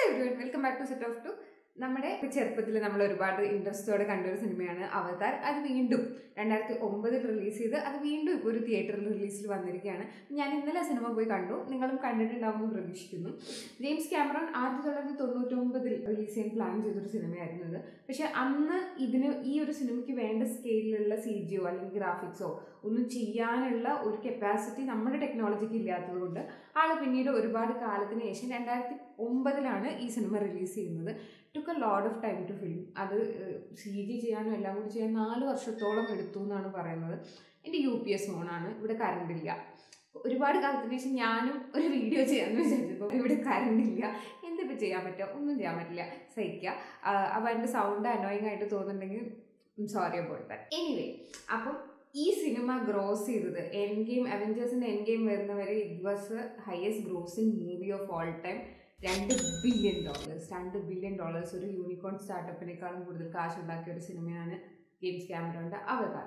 everyone welcome back to set of two നമ്മുടെ ചെറുപ്പത്തിൽ നമ്മൾ ഒരുപാട് ഇൻട്രസ്റ്റോടെ കണ്ടൊരു സിനിമയാണ് അവതാർ അത് വീണ്ടും രണ്ടായിരത്തി ഒമ്പതിൽ റിലീസ് ചെയ്ത് അത് വീണ്ടും ഇപ്പോൾ ഒരു തിയേറ്ററിൽ റിലീസിൽ വന്നിരിക്കുകയാണ് ഞാൻ ഇന്നലെ സിനിമ പോയി കണ്ടു നിങ്ങളും കണ്ടിട്ടുണ്ടാവുമെന്ന് പ്രതീക്ഷിക്കുന്നു ജെയിംസ് ക്യാമറോൺ ആയിരത്തി തൊള്ളായിരത്തി തൊണ്ണൂറ്റൊമ്പതിൽ റിലീസ് ചെയ്യാൻ പ്ലാൻ ചെയ്തൊരു സിനിമയായിരുന്നു ഇത് പക്ഷെ അന്ന് ഇതിന് ഈ ഒരു സിനിമയ്ക്ക് വേണ്ട സ്കെയിലുള്ള സി ജിയോ അല്ലെങ്കിൽ ഗ്രാഫിക്സോ ഒന്നും ചെയ്യാനുള്ള ഒരു കപ്പാസിറ്റി നമ്മുടെ ടെക്നോളജിക്ക് ഇല്ലാത്തത് കൊണ്ട് ആൾ പിന്നീട് ഒരുപാട് കാലത്തിന് ശേഷം രണ്ടായിരത്തി ഒമ്പതിലാണ് ഈ സിനിമ റിലീസ് ചെയ്യുന്നത് took a lot of time to film അത് സി ജി ചെയ്യാനും എല്ലാം കൂടി ചെയ്യാൻ നാല് വർഷത്തോളം എടുത്തു എന്നാണ് പറയുന്നത് എൻ്റെ യു പി എസ് ഫോണാണ് ഇവിടെ കറണ്ട് ഇല്ല ഒരുപാട് കാലത്തിന് ശേഷം ഞാനും ഒരു വീഡിയോ ചെയ്യാമെന്ന് വിചാരിച്ചപ്പോൾ ഇവിടെ കറണ്ട് ഇല്ല എന്തിപ്പോൾ ചെയ്യാൻ പറ്റുക ഒന്നും ചെയ്യാൻ പറ്റില്ല സഹിക്കുക അപ്പോൾ എൻ്റെ സൗണ്ട് അനോയിങ് ആയിട്ട് തോന്നുന്നുണ്ടെങ്കിൽ സോറി അബൌട്ട് ദാറ്റ് എനിവേ അപ്പം ഈ സിനിമ ഗ്രോസ് ചെയ്തത് എൻ ഗെയിം അവഞ്ചേഴ്സിൻ്റെ എൻ ഗെയിം വരുന്നവരെ it was highest grossing movie of all time രണ്ട് ബില്യൺ ഡോളേഴ്സ് രണ്ട് ബില്യൺ ഡോളേഴ്സ് ഒരു യൂണിക്കോൺ സ്റ്റാർട്ടപ്പിനേക്കാളും കൂടുതൽ കാശുണ്ടാക്കിയ ഒരു സിനിമയാണ് ജെയിംസ് ക്യാമറോൻ്റെ അവതാർ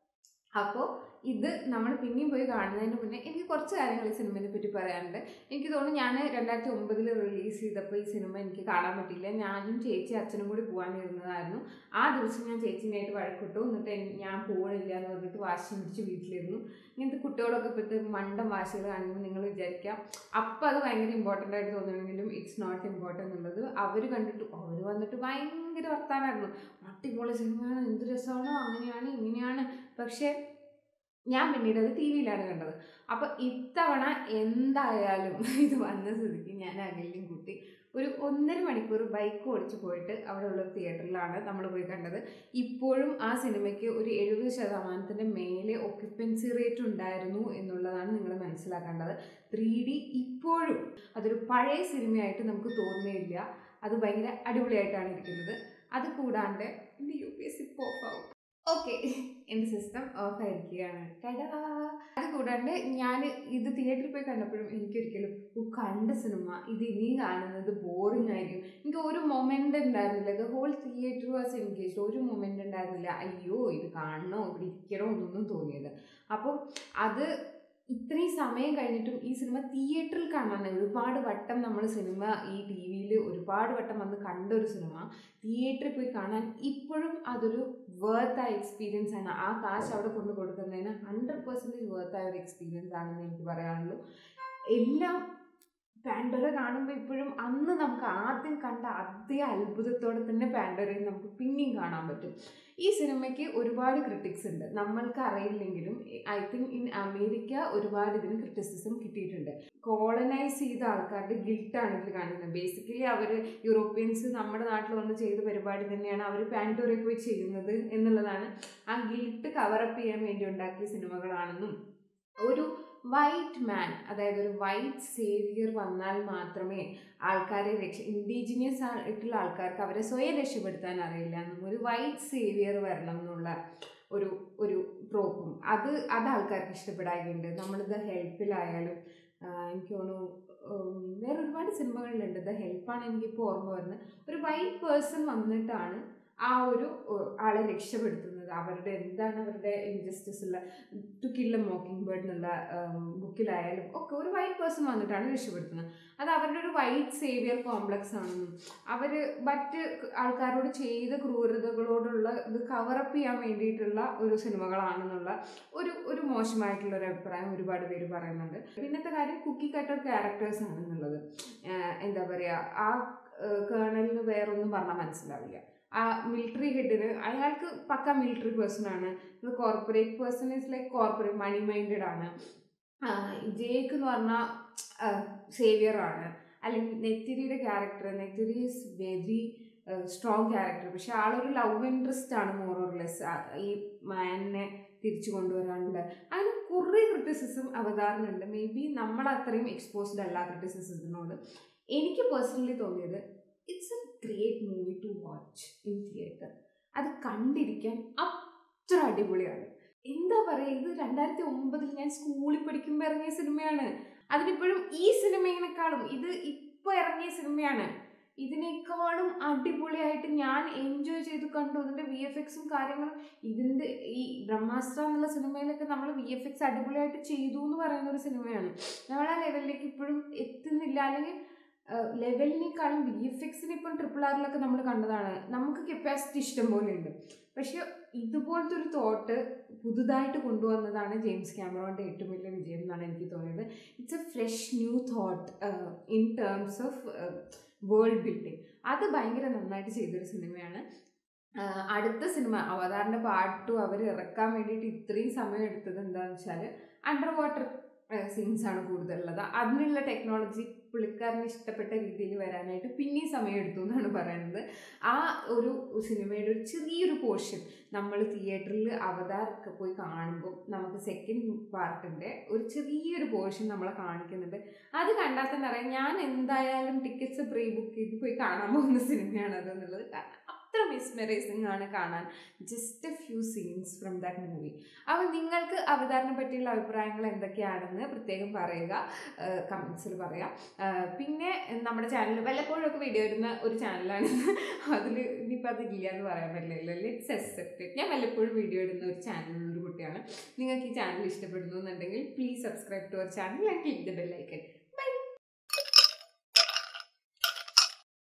അപ്പോൾ ഇത് നമ്മൾ പിന്നെയും പോയി കാണുന്നതിന് മുന്നേ എനിക്ക് കുറച്ച് കാര്യങ്ങൾ ഈ സിനിമയെ പറ്റി പറയാനുണ്ട് എനിക്ക് തോന്നുന്നു ഞാൻ രണ്ടായിരത്തി ഒമ്പതിൽ റിലീസ് ചെയ്തപ്പോൾ ഈ സിനിമ എനിക്ക് കാണാൻ പറ്റില്ല ഞാനും ചേച്ചി അച്ഛനും കൂടി പോകാനിരുന്നതായിരുന്നു ആ ദിവസം ഞാൻ ചേച്ചിനായിട്ട് വഴക്കിട്ടു എന്നിട്ട് ഞാൻ പോകണില്ല എന്ന് പറഞ്ഞിട്ട് വാശി പിടിച്ച് വീട്ടിലിരുന്നു ഇങ്ങനത്തെ കുട്ടികളൊക്കെ ഇപ്പോഴത്തെ മണ്ടം വാശികൾ കാണുമ്പോൾ നിങ്ങൾ വിചാരിക്കാം അപ്പം അത് ഭയങ്കര ഇമ്പോർട്ടൻ്റ് ആയിട്ട് തോന്നുന്നെങ്കിലും ഇറ്റ്സ് നോട്ട് ഇമ്പോർട്ടൻ്റ് എന്നുള്ളത് അവർ കണ്ടിട്ട് അവർ വന്നിട്ട് ഭയങ്കര വർത്താനായിരുന്നു അടിപൊളി സിനിമയാണ് എന്ത് രസമാണോ അങ്ങനെയാണ് ഇങ്ങനെയാണ് പക്ഷേ ഞാൻ പിന്നീട് അത് ടി വിയിലാണ് കണ്ടത് അപ്പോൾ ഇത്തവണ എന്തായാലും ഇത് വന്ന സ്ഥിതിക്ക് ഞാൻ അകലിയും കൂട്ടി ഒരു ഒന്നര മണിക്കൂർ ബൈക്ക് ഓടിച്ച് പോയിട്ട് അവിടെ ഉള്ള തിയേറ്ററിലാണ് നമ്മൾ പോയി കണ്ടത് ഇപ്പോഴും ആ സിനിമയ്ക്ക് ഒരു എഴുപത് ശതമാനത്തിൻ്റെ മേലെ ഒക്യുപ്പൻസി റേറ്റ് ഉണ്ടായിരുന്നു എന്നുള്ളതാണ് നിങ്ങൾ മനസ്സിലാക്കേണ്ടത് ത്രീ ഡി ഇപ്പോഴും അതൊരു പഴയ സിനിമയായിട്ട് നമുക്ക് തോന്നുന്നില്ല അത് ഭയങ്കര അടിപൊളിയായിട്ടാണ് ഇരിക്കുന്നത് അത് കൂടാണ്ട് എൻ്റെ യു പി എസ് ഇപ്പോൾ ഓഫ് ആവും ഓക്കെ എൻ്റെ സിസ്റ്റം ഓഫ് ആയിരിക്കുകയാണ് ടടാ അത് കൂടാണ്ട് ഞാൻ ഇത് തിയേറ്ററിൽ പോയി കണ്ടപ്പോഴും എനിക്കൊരിക്കലും ഓ കണ്ട സിനിമ ഇത് ഇനി കാണുന്നത് ബോറിംഗ് ആയിരിക്കും എനിക്ക് ഒരു മൊമെൻ്റ് ഉണ്ടായിരുന്നില്ല the whole theatre was engage ഒരു മൊമെൻ്റ് ഉണ്ടായിരുന്നില്ല അയ്യോ ഇത് കാണണോ ഇവിടെ ഇരിക്കണോ എന്നൊന്നും തോന്നിയത് അപ്പം അത് ഇത്രയും സമയം കഴിഞ്ഞിട്ടും ഈ സിനിമ തിയേറ്ററിൽ കാണാൻ ഒരുപാട് വട്ടം നമ്മൾ സിനിമ ഈ ടി വിയിൽ ഒരുപാട് വട്ടം വന്ന് കണ്ട ഒരു സിനിമ തിയേറ്ററിൽ പോയി കാണാൻ ഇപ്പോഴും അതൊരു വേർത്തായ എക്സ്പീരിയൻസ് ആണ് ആ കാശ് അവിടെ കൊണ്ട് കൊടുക്കുന്നതിന് ഹൺഡ്രഡ് പെർസെൻറ്റേജ് വേർത്തായ ഒരു എക്സ്പീരിയൻസ് ആണെന്ന് എനിക്ക് പറയാനുള്ളൂ എല്ലാം പാൻഡോര കാണുമ്പോൾ ഇപ്പോഴും അന്ന് നമുക്ക് ആദ്യം കണ്ട അതേ അത്ഭുതത്തോടെ തന്നെ പാൻഡോരയിൽ നമുക്ക് പിന്നെയും കാണാൻ പറ്റും ഈ സിനിമയ്ക്ക് ഒരുപാട് ക്രിട്ടിക്സ് ഉണ്ട് നമ്മൾക്ക് അറിയില്ലെങ്കിലും ഐ തിങ്ക് ഇൻ അമേരിക്ക ഒരുപാട് ഇതിന് ക്രിറ്റിസിസം കിട്ടിയിട്ടുണ്ട് കോളനൈസ് ചെയ്ത ആൾക്കാരുടെ ഗിൽട്ടാണ് ഇതിൽ കാണുന്നത് ബേസിക്കലി അവർ യൂറോപ്യൻസ് നമ്മുടെ നാട്ടിൽ വന്ന് ചെയ്ത പരിപാടി തന്നെയാണ് അവർ പാൻഡോറയിൽ പോയി ചെയ്യുന്നത് എന്നുള്ളതാണ് ആ ഗിൽട്ട് കവറപ്പ് ചെയ്യാൻ വേണ്ടി ഉണ്ടാക്കിയ സിനിമകളാണെന്നും ഒരു വൈറ്റ് മാൻ അതായത് ഒരു വൈറ്റ് സേവിയർ വന്നാൽ മാത്രമേ ആൾക്കാരെ രക്ഷ ഇൻഡിജിനിയസ് ആയിട്ടുള്ള ആൾക്കാർക്ക് അവരെ സ്വയം രക്ഷപ്പെടുത്താൻ അറിയില്ല എന്നും ഒരു വൈറ്റ് സേവിയർ വരണം എന്നുള്ള ഒരു ഒരു ട്രോപ്പും അത് അത് ആൾക്കാർക്ക് ഇഷ്ടപ്പെടാറുണ്ട് നമ്മളിത് ഹെൽപ്പിലായാലും എനിക്ക് തോന്നുന്നു വേറെ ഒരുപാട് സിനിമകളിലുണ്ട് ദ ഹെൽപ്പാണ് എനിക്കിപ്പോൾ ഓർമ്മ വരുന്നത് ഒരു വൈറ്റ് പേഴ്സൺ വന്നിട്ടാണ് ആ ഒരു ആളെ രക്ഷപ്പെടുത്തുന്നത് അവരുടെ എന്താണ് അവരുടെ ഇൻജസ്റ്റിസ് ഉള്ള ടു കില്ല മോക്കിംഗ് ബേർഡ് എന്നുള്ള ബുക്കിലായാലും ഒക്കെ ഒരു വൈറ്റ് പേഴ്സൺ വന്നിട്ടാണ് രക്ഷപ്പെടുത്തുന്നത് അത് അവരുടെ ഒരു വൈറ്റ് സേവിയർ കോംപ്ലക്സ് ആണെന്നും അവർ മറ്റ് ആൾക്കാരോട് ചെയ്ത ക്രൂരതകളോടുള്ള ഇത് കവറപ്പ് ചെയ്യാൻ വേണ്ടിയിട്ടുള്ള ഒരു സിനിമകളാണെന്നുള്ള ഒരു ഒരു മോശമായിട്ടുള്ള ഒരു അഭിപ്രായം ഒരുപാട് പേര് പറയുന്നുണ്ട് പിന്നത്തെ കാര്യം കുക്കി കട്ടർ ക്യാരക്ടേഴ്സ് ആണെന്നുള്ളത് എന്താ പറയുക ആ കേണലിന് വേറൊന്നും പറഞ്ഞാൽ മനസ്സിലാവില്ല ആ മിലിറ്ററി ഹെഡിന് അയാൾക്ക് പക്ക മിലിറ്ററി പേഴ്സൺ ആണ് corporate person is like corporate money minded ആണ് ജേക്ക് എന്ന് പറഞ്ഞാൽ സേവിയർ ആണ് അല്ലെങ്കിൽ നെത്തിരിയുടെ character Neytiri is very strong character പക്ഷെ ആളൊരു ലവ് ഇൻട്രസ്റ്റ് ആണ് മോർ ഓർ ലെസ് ഈ മാനിനെ തിരിച്ചു കൊണ്ടുവരാനുണ്ട് അങ്ങനെ കുറേ ക്രിറ്റിസിസം അവതാരണുണ്ട് മേ ബി നമ്മൾ അത്രയും എക്സ്പോസ്ഡ് അല്ല ക്രിറ്റിസിസത്തിനോട് എനിക്ക് പേഴ്സണലി തോന്നിയത് it's a great movie to watch in theatre അത് കണ്ടിരിക്കാൻ അത്ര അടിപൊളിയാണ് എന്താ പറയുക ഇത് രണ്ടായിരത്തി ഒമ്പതിൽ ഞാൻ സ്കൂളിൽ പഠിക്കുമ്പോൾ ഇറങ്ങിയ സിനിമയാണ് അതിനിപ്പോഴും ഈ സിനിമയിനേക്കാളും ഇത് ഇപ്പോൾ ഇറങ്ങിയ സിനിമയാണ് ഇതിനേക്കാളും അടിപൊളിയായിട്ട് ഞാൻ എൻജോയ് ചെയ്ത് കണ്ടു ഇതിൻ്റെ വി എഫ് എക്സും കാര്യങ്ങളും ഇതിൻ്റെ ഈ ബ്രഹ്മാസ്ത്ര എന്നുള്ള സിനിമയിലൊക്കെ നമ്മൾ വി എഫ് എക്സ് അടിപൊളിയായിട്ട് ചെയ്തു എന്ന് പറയുന്ന ഒരു സിനിമയാണ് നമ്മൾ ആ ലെവലിലേക്ക് ഇപ്പോഴും എത്തുന്നില്ല അല്ലെങ്കിൽ ലെവലിനേക്കാളും ബി എഫ് എക്സിന് ഇപ്പം ട്രിപ്പിൾ ആറിലൊക്കെ നമ്മൾ കണ്ടതാണ് നമുക്ക് കപ്പാസിറ്റി ഇഷ്ടം പോലെ ഉണ്ട് പക്ഷെ ഇതുപോലത്തെ ഒരു തോട്ട് പുതുതായിട്ട് കൊണ്ടുവന്നതാണ് ജെയിംസ് ക്യാമറോൻ്റെ ഏറ്റവും വലിയ വിജയം എന്നാണ് എനിക്ക് തോന്നിയത് it's a fresh new thought in terms of world building അത് ഭയങ്കര നന്നായിട്ട് ചെയ്തൊരു സിനിമയാണ് ആഹ് അടുത്ത സിനിമ അവതാറിൻ്റെ പാർട്ട് ടു അവർ ഇറക്കാൻ വേണ്ടിയിട്ട് ഇത്രയും സമയം എടുത്തത് എന്താണെന്ന് വെച്ചാൽ അണ്ടർ വാട്ടർ സീൻസ് ആണ് കൂടുതലുള്ളത് അതിനുള്ള ടെക്നോളജി പുള്ളിക്കാരന് ഇഷ്ടപ്പെട്ട രീതിയിൽ വരാനായിട്ട് പിന്നെയും സമയം എടുത്തു എന്നാണ് പറയുന്നത് ആ ഒരു സിനിമയുടെ ഒരു ചെറിയൊരു പോർഷൻ നമ്മൾ തിയേറ്ററിൽ അവതാരൊക്കെ പോയി കാണുമ്പോൾ നമുക്ക് സെക്കൻഡ് പാർട്ടിൻ്റെ ഒരു ചെറിയൊരു പോർഷൻ നമ്മളെ കാണിക്കുന്നുണ്ട് അത് കണ്ടാൽ തന്നെ അറിയാം ഞാൻ എന്തായാലും ടിക്കറ്റ്സ് പ്രീ ബുക്ക് ചെയ്ത് പോയി കാണാൻ പോകുന്ന സിനിമയാണ് അത് എന്നുള്ളത് കാരണം അത്ര മിസ്മെറൈസിങ് ആണ് കാണാൻ just a few scenes from that movie അപ്പോൾ നിങ്ങൾക്ക് അവതാരനെ പറ്റിയുള്ള അഭിപ്രായങ്ങൾ എന്തൊക്കെയാണെന്ന് പ്രത്യേകം പറയുക കമൻസിൽ പറയാം ആഹ് പിന്നെ നമ്മുടെ ചാനൽ വല്ലപ്പോഴും ഒക്കെ വീഡിയോ ഇടുന്ന ഒരു ചാനലാണ് അതിൽ ഇനിയിപ്പോൾ അതില്ല എന്ന് പറയാൻ പറ്റില്ലല്ലോ ലെറ്റ്സ് അക്സെപ്റ്റ് ഞാൻ വല്ലപ്പോഴും വീഡിയോ ഇടുന്ന ഒരു ചാനലിലുള്ള ഒരു കുട്ടിയാണ് നിങ്ങൾക്ക് ഈ ചാനൽ ഇഷ്ടപ്പെടുന്നു എന്നുണ്ടെങ്കിൽ please subscribe to our channel and click the bell icon